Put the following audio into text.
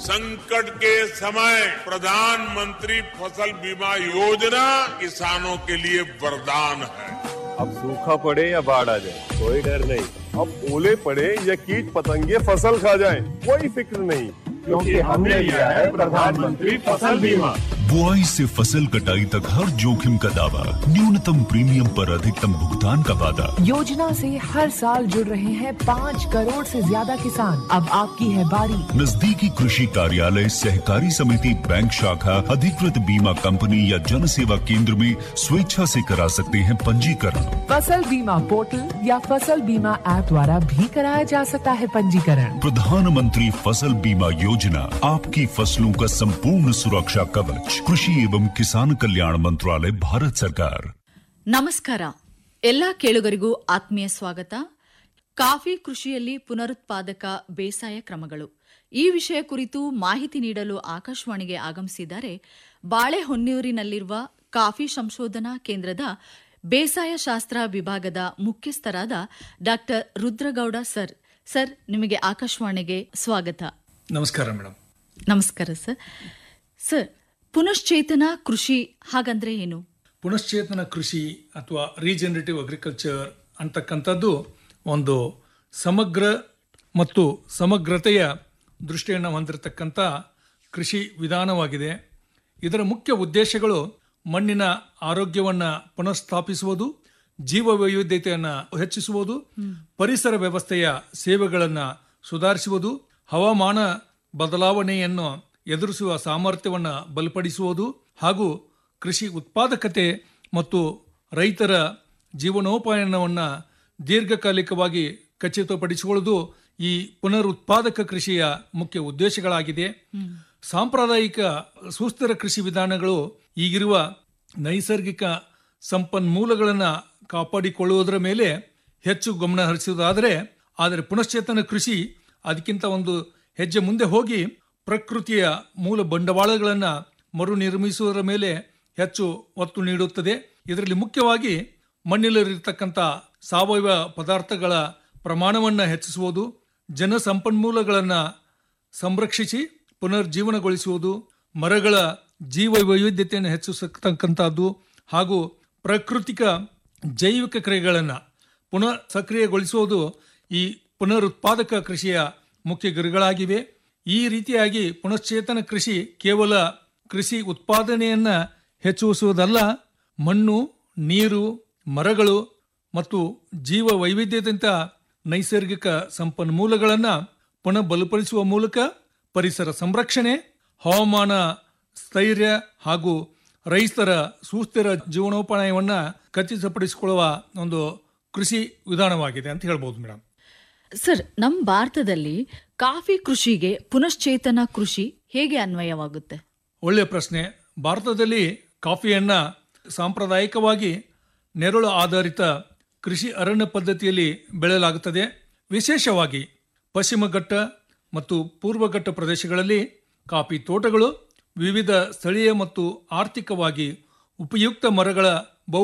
संकट के समय प्रधानमंत्री फसल बीमा योजना किसानों के लिए वरदान है अब सूखा पड़े या बाढ़ आ जाए कोई डर नहीं अब ओले पड़े या कीट पतंगे फसल खा जाए कोई फिक्र नहीं क्योंकि हमने लिया है प्रधानमंत्री फसल बीमा बुआई से फसल कटाई तक हर जोखिम का दावा न्यूनतम प्रीमियम पर अधिकतम भुगतान का वादा योजना से हर साल जुड़ रहे हैं पाँच करोड़ से ज्यादा किसान अब आपकी है बारी नजदीकी कृषि कार्यालय सहकारी समिति बैंक शाखा अधिकृत बीमा कंपनी या जन सेवा केंद्र में स्वेच्छा से करा सकते हैं पंजीकरण फसल बीमा पोर्टल या फसल बीमा ऐप द्वारा भी कराया जा सकता है पंजीकरण प्रधानमंत्री फसल बीमा योजना आपकी फसलों का संपूर्ण सुरक्षा कवच कृषि एवं किसान कल्याण मंत्रालय भारत सरकार ನಮಸ್ಕಾರ ಎಲ್ಲ ಕೇಳುಗರಿಗೂ ಆತ್ಮೀಯ ಸ್ವಾಗತ ಕಾಫಿ ಕೃಷಿಯಲ್ಲಿ ಪುನರುತ್ಪಾದಕ ಬೇಸಾಯ ಕ್ರಮಗಳು ಈ ವಿಷಯ ಕುರಿತು ಮಾಹಿತಿ ನೀಡಲು ಆಕಾಶವಾಣಿಗೆ ಆಗಮಿಸಿದ್ದಾರೆ ಬಾಳೆಹೊನ್ನೂರಿನಲ್ಲಿರುವ ಕಾಫಿ ಸಂಶೋಧನಾ ಕೇಂದ್ರದ ಬೇಸಾಯ ಶಾಸ್ತ್ರ ವಿಭಾಗದ ಮುಖ್ಯಸ್ಥರಾದ ಡಾ ರುದ್ರಗೌಡ ಸರ್ ಸರ್ ನಿಮಗೆ ಆಕಾಶವಾಣಿಗೆ ಸ್ವಾಗತ ನಮಸ್ಕಾರ ಮೇಡಮ್ ನಮಸ್ಕಾರ ಸರ್ ಸರ್ ಪುನಶ್ಚೇತನ ಕೃಷಿ ಹಾಗಂದ್ರೆ ಏನು ಪುನಶ್ಚೇತನ ಕೃಷಿ ಅಥವಾ ರೀಜನರೇಟಿವ್ ಅಗ್ರಿಕಲ್ಚರ್ ಅಂತಕ್ಕಂಥದ್ದು ಒಂದು ಸಮಗ್ರ ಮತ್ತು ಸಮಗ್ರತೆಯ ದೃಷ್ಟಿಯನ್ನು ಹೊಂದಿರತಕ್ಕಂಥ ಕೃಷಿ ವಿಧಾನವಾಗಿದೆ ಇದರ ಮುಖ್ಯ ಉದ್ದೇಶಗಳು ಮಣ್ಣಿನ ಆರೋಗ್ಯವನ್ನು ಪುನಃಸ್ಥಾಪಿಸುವುದು ಜೀವ ವೈವಿಧ್ಯತೆಯನ್ನು ಹೆಚ್ಚಿಸುವುದು ಪರಿಸರ ವ್ಯವಸ್ಥೆಯ ಸೇವೆಗಳನ್ನು ಸುಧಾರಿಸುವುದು ಹವಾಮಾನ ಬದಲಾವಣೆಯನ್ನು ಎದುರಿಸುವ ಸಾಮರ್ಥ್ಯವನ್ನು ಬಲಪಡಿಸುವುದು ಹಾಗೂ ಕೃಷಿ ಉತ್ಪಾದಕತೆ ಮತ್ತು ರೈತರ ಜೀವನೋಪಾಯನವನ್ನು ದೀರ್ಘಕಾಲಿಕವಾಗಿ ಖಚಿತಪಡಿಸಿಕೊಳ್ಳುವುದು ಈ ಪುನರುತ್ಪಾದಕ ಕೃಷಿಯ ಮುಖ್ಯ ಉದ್ದೇಶಗಳಾಗಿದೆ ಸಾಂಪ್ರದಾಯಿಕ ಸುಸ್ಥಿರ ಕೃಷಿ ವಿಧಾನಗಳು ಈಗಿರುವ ನೈಸರ್ಗಿಕ ಸಂಪನ್ಮೂಲಗಳನ್ನು ಕಾಪಾಡಿಕೊಳ್ಳುವುದರ ಮೇಲೆ ಹೆಚ್ಚು ಗಮನ ಹರಿಸುವುದಾದರೆ ಆದರೆ ಪುನಶ್ಚೇತನ ಕೃಷಿ ಅದಕ್ಕಿಂತ ಒಂದು ಹೆಜ್ಜೆ ಮುಂದೆ ಹೋಗಿ ಪ್ರಕೃತಿಯ ಮೂಲ ಬಂಡವಾಳಗಳನ್ನು ಮರು ನಿರ್ಮಿಸುವುದರ ಮೇಲೆ ಹೆಚ್ಚು ಒತ್ತು ನೀಡುತ್ತದೆ ಇದರಲ್ಲಿ ಮುಖ್ಯವಾಗಿ ಮಣ್ಣಿನಲ್ಲಿರತಕ್ಕಂಥ ಸಾವಯವ ಪದಾರ್ಥಗಳ ಪ್ರಮಾಣವನ್ನು ಹೆಚ್ಚಿಸುವುದು ಜನ ಸಂಪನ್ಮೂಲಗಳನ್ನು ಸಂರಕ್ಷಿಸಿ ಪುನರ್ಜೀವನಗೊಳಿಸುವುದು ಮರಗಳ ಜೀವ ವೈವಿಧ್ಯತೆಯನ್ನು ಹೆಚ್ಚಿಸತಕ್ಕಂಥದ್ದು ಹಾಗೂ ಪ್ರಾಕೃತಿಕ ಜೈವಿಕ ಕ್ರಿಯೆಗಳನ್ನು ಪುನಃ ಸಕ್ರಿಯಗೊಳಿಸುವುದು ಈ ಪುನರುತ್ಪಾದಕ ಕೃಷಿಯ ಮುಖ್ಯ ಗುರಿಗಳಾಗಿವೆ ಈ ರೀತಿಯಾಗಿ ಪುನಶ್ಚೇತನ ಕೃಷಿ ಕೇವಲ ಕೃಷಿ ಉತ್ಪಾದನೆಯನ್ನ ಹೆಚ್ಚಿಸುವುದಲ್ಲ ಮಣ್ಣು ನೀರು ಮರಗಳು ಮತ್ತು ಜೀವ ವೈವಿಧ್ಯದಂತ ನೈಸರ್ಗಿಕ ಸಂಪನ್ಮೂಲಗಳನ್ನು ಪುನಃ ಬಲಪಡಿಸುವ ಮೂಲಕ ಪರಿಸರ ಸಂರಕ್ಷಣೆ ಹವಾಮಾನ ಸ್ಥೈರ್ಯ ಹಾಗೂ ರೈತರ ಸುಸ್ಥಿರ ಜೀವನೋಪಾಯವನ್ನು ಖಚಿತಪಡಿಸಿಕೊಳ್ಳುವ ಒಂದು ಕೃಷಿ ವಿಧಾನವಾಗಿದೆ ಅಂತ ಹೇಳ್ಬೋದು ಮೇಡಮ್ ಸರ್ ನಮ್ಮ ಭಾರತದಲ್ಲಿ ಕಾಫಿ ಕೃಷಿಗೆ ಪುನಶ್ಚೇತನ ಕೃಷಿ ಹೇಗೆ ಅನ್ವಯವಾಗುತ್ತೆ ಒಳ್ಳೆಯ ಪ್ರಶ್ನೆ ಭಾರತದಲ್ಲಿ ಕಾಫಿಯನ್ನ ಸಾಂಪ್ರದಾಯಿಕವಾಗಿ ನೆರಳು ಆಧಾರಿತ ಕೃಷಿ ಅರಣ್ಯ ಪದ್ಧತಿಯಲ್ಲಿ ಬೆಳೆಯಲಾಗುತ್ತದೆ ವಿಶೇಷವಾಗಿ ಪಶ್ಚಿಮ ಘಟ್ಟ ಮತ್ತು ಪೂರ್ವಘಟ್ಟ ಪ್ರದೇಶಗಳಲ್ಲಿ ಕಾಫಿ ತೋಟಗಳು ವಿವಿಧ ಸ್ಥಳೀಯ ಮತ್ತು ಆರ್ಥಿಕವಾಗಿ ಉಪಯುಕ್ತ ಮರಗಳ